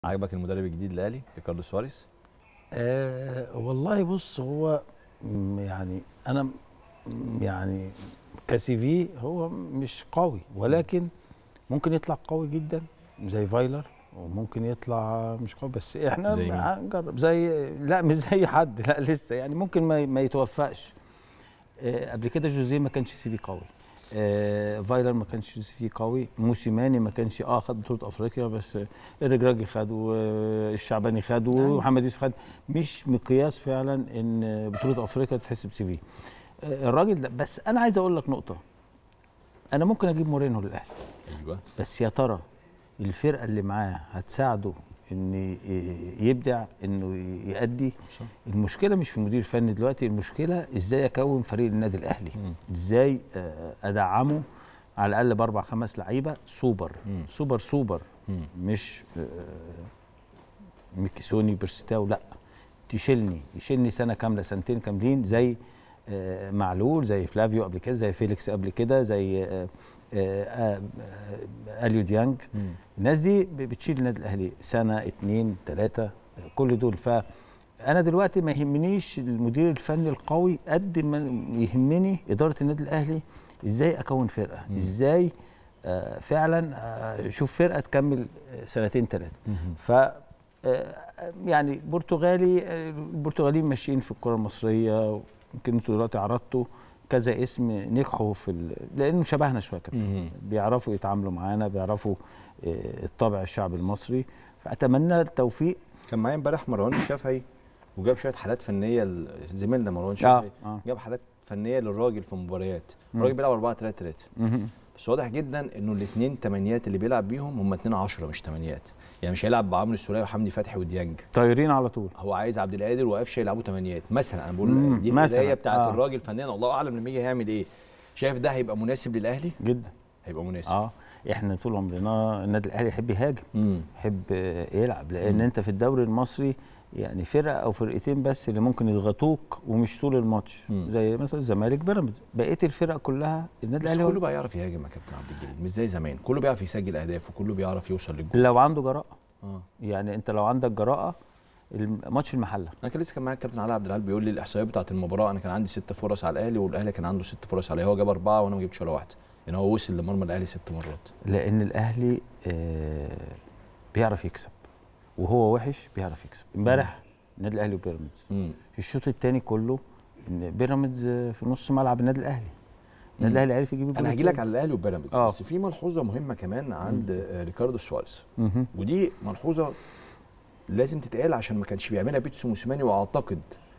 عجبك المدرب الجديد الاهلي ريكاردو سواريز آه والله بص هو م- يعني انا م- يعني كسي في هو مش قوي ولكن ممكن يطلع قوي جدا زي فايلر وممكن يطلع مش قوي بس احنا زي مين؟ هنجرب زي لا مش زي حد لا لسه يعني ممكن ما, ما يتوفقش آه قبل كده جوزيه ما كانش سي في قوي آه فايلر ما كانش سي في قوي موسيماني ما كانش اه خد بطوله افريقيا بس الرجراجي خد والشعباني خد ومحمد يوسف خد مش مقياس فعلا ان بطوله افريقيا تتحسب سي في آه الراجل ده بس انا عايز اقول لك نقطه انا ممكن اجيب مورينو للاهلي ايوه بس يا ترى الفرقه اللي معاه هتساعده ان ي- يبدع انه يأدي صح. المشكله مش في المدير الفني دلوقتي المشكله ازاي اكون فريق النادي الاهلي ازاي آه، ادعمه على الاقل باربع خمس لعيبه سوبر مم. سوبر سوبر مم. مش آه، ميكيسوني بيرستاو لا تشيلني يشيلني سنه كامله سنتين كاملين زي آه، معلول زي فلافيو قبل كده زي فيليكس قبل كده زي آه، آه، آه، آه، اليو ديانج مم. الناس دي ب- بتشيل النادي الاهلي سنه اتنين تلاته كل دول فانا دلوقتي ما يهمنيش المدير الفني القوي قد ما يهمني اداره النادي الاهلي ازاي اكون فرقه مم. ازاي آه، فعلا آه، اشوف فرقه تكمل آه، سنتين ثلاثه مم. ف آه، يعني برتغالي آه، البرتغاليين ماشيين في الكره المصريه يمكن انتوا دلوقتي عرضتوا كذا اسم نجحوا في ال... لانه شبهنا شويه كده مم. بيعرفوا يتعاملوا معانا بيعرفوا آه، الطبع الشعب المصري فاتمنى التوفيق كان معايا امبارح مروان الشافعي وجاب شويه حالات فنيه ل- زميلنا مروان الشافعي اه جاب حالات فنيه للراجل في مباريات مم. الراجل بيلعب 4 3 3 مهم. بس واضح جدا انه الاثنين تمانيات اللي بيلعب بيهم هم اثنين 10 مش تمانيات يعني مش هيلعب بعمرو السوليه وحمدي فتحي وديانج طايرين على طول هو عايز عبد القادر وقفشه يلعبوا تمانيات مثلا انا بقول مم، دي مثلاً. القرايه بتاعت آه. الراجل فنيا الله اعلم لما يجي هيعمل ايه شايف ده هيبقى مناسب للاهلي جدا هيبقى مناسب اه احنا طول عمرنا النادي الاهلي يحب يهاجم امم يحب آه، يلعب لان مم. انت في الدوري المصري يعني فرقه او فرقتين بس اللي ممكن يضغطوك ومش طول الماتش مم. زي مثلا الزمالك بيراميدز بقيه الفرق كلها النادي بس الاهلي كله هو- بقى يعرف يهاجم يا كابتن عبد الجليل مش زي زمان كله بيعرف يسجل اهداف وكله بيعرف يوصل للجول لو عنده جراءه اه يعني انت لو عندك جراءه الم- ماتش المحله انا كان لسه كان معايا الكابتن علي عبد العال بيقول لي الاحصائيات بتاعت المباراه انا كان عندي ست فرص على الاهلي والاهلي كان عنده ست فرص عليا هو جاب اربعه وانا ما جبتش ولا واحده يعني هو وصل لمرمى الاهلي ست مرات لان الاهلي آه بيعرف يكسب وهو وحش بيعرف يكسب امبارح النادي الاهلي وبيراميدز امم في الشوط الثاني كله إن بيراميدز آه، في نص ملعب النادي الاهلي النادي مم. الاهلي عرف يجيب الجول انا هجي لك التاني. على الاهلي وبيراميدز آه. بس في ملحوظه مهمه كمان عند آه، ريكاردو سواريز مهم. ودي ملحوظه لازم تتقال عشان ما كانش بيعملها بيتسو موسيماني واعتقد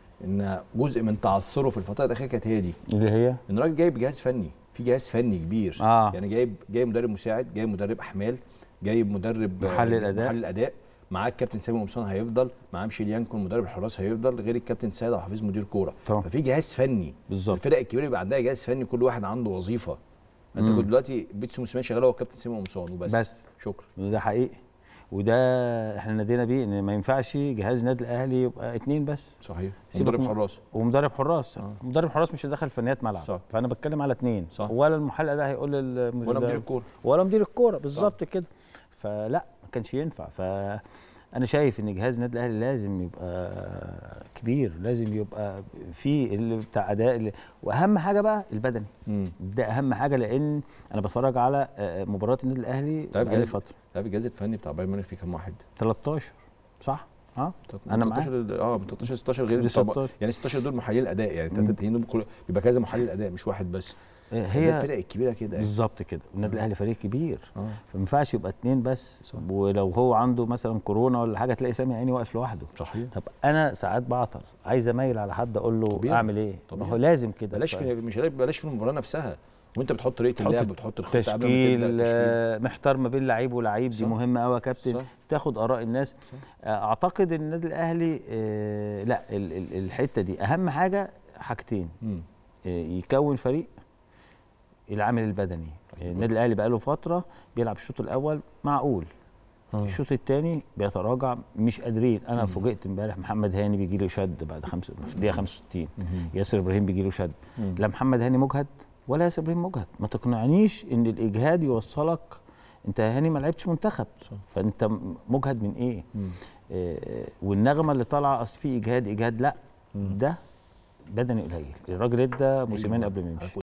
ان جزء من تعثره في الفتره الاخيره كانت هي دي اللي هي ان الراجل جايب جهاز فني في جهاز فني كبير آه. يعني جايب جايب مدرب مساعد جايب مدرب احمال جايب مدرب آه، محلل أداء. محلل اداء معاه الكابتن سامي قمصان هيفضل معاه ميشيل يانكون مدرب الحراس هيفضل غير الكابتن سيد عبد الحفيظ مدير كوره طبعا. ففي جهاز فني بالظبط الفرق الكبيره يبقى عندها جهاز فني كل واحد عنده وظيفه انت مم. كنت دلوقتي بيتسو موسيماني شغال هو الكابتن سامي قمصان وبس بس. شكرا ده حقيقي وده احنا نادينا بيه ان ما ينفعش جهاز النادي الاهلي يبقى اتنين بس صحيح سيبك مدرب من- حراس ومدرب حراس آه. مدرب حراس مش هيدخل فنيات ملعب صح. فانا بتكلم على اتنين صح. ولا المحلق ده هيقول للمدرب ولا مدير الكوره ولا مدير الكوره بالظبط كده فلا ما كانش ينفع فانا شايف ان جهاز النادي الاهلي لازم يبقى كبير لازم يبقى في اللي بتاع اداء اللي واهم حاجه بقى البدني امم ده اهم حاجه لان انا بتفرج على آه، مباريات النادي الاهلي طيب بقالي جهاز- فتره تعرف الجهاز الفني بتاع بايرن ميونخ فيه كام واحد؟ 13 صح ها من أنا معاك. 13 اه من 13 16 غير دي طبعا 16. يعني 16 دول محللين اداء يعني مم. التلاتين دول كل- بيبقى كذا محلل اداء مش واحد بس آه، هي هي الفرق الكبيره كده يعني بالظبط كده النادي الاهلي فريق كبير اه فما ينفعش يبقى اتنين بس صح. ولو هو عنده مثلا كورونا ولا حاجه تلاقي سامي عيني واقف لوحده صحيح طب انا ساعات بعطل عايز اميل على حد اقول له طبيعي. اعمل ايه ما طبيعي. هو لازم كده بلاش ف- في مش بلاش في المباراه نفسها وانت بتحط طريقه تحط اللعب بتحط الخطه قبل ما تبدأ تشكيل التشكيل. آه، محتار ما بين لعيب ولعيب دي صح. مهمه قوي يا كابتن صح. تاخد اراء الناس صح. آه، اعتقد ان النادي الاهلي آه، لا ال- ال- الحته دي اهم حاجه حاجتين مم. آه، يكون فريق العامل البدني النادي الاهلي بقاله فتره بيلعب الشوط الاول معقول الشوط الثاني بيتراجع مش قادرين انا مم. فوجئت امبارح محمد هاني بيجي له شد بعد خمسة في الدقيقه 65 مم. ياسر ابراهيم بيجي له شد مم. لا محمد هاني مجهد ولا ياسر ابراهيم مجهد ما تقنعنيش ان الاجهاد يوصلك انت يا هاني ما لعبتش منتخب صح. فانت م- مجهد من ايه مم. آه، والنغمه اللي طالعه اصل في اجهاد اجهاد لا مم. ده بدني قليل الراجل ادى موسيماني قبل ما يمشي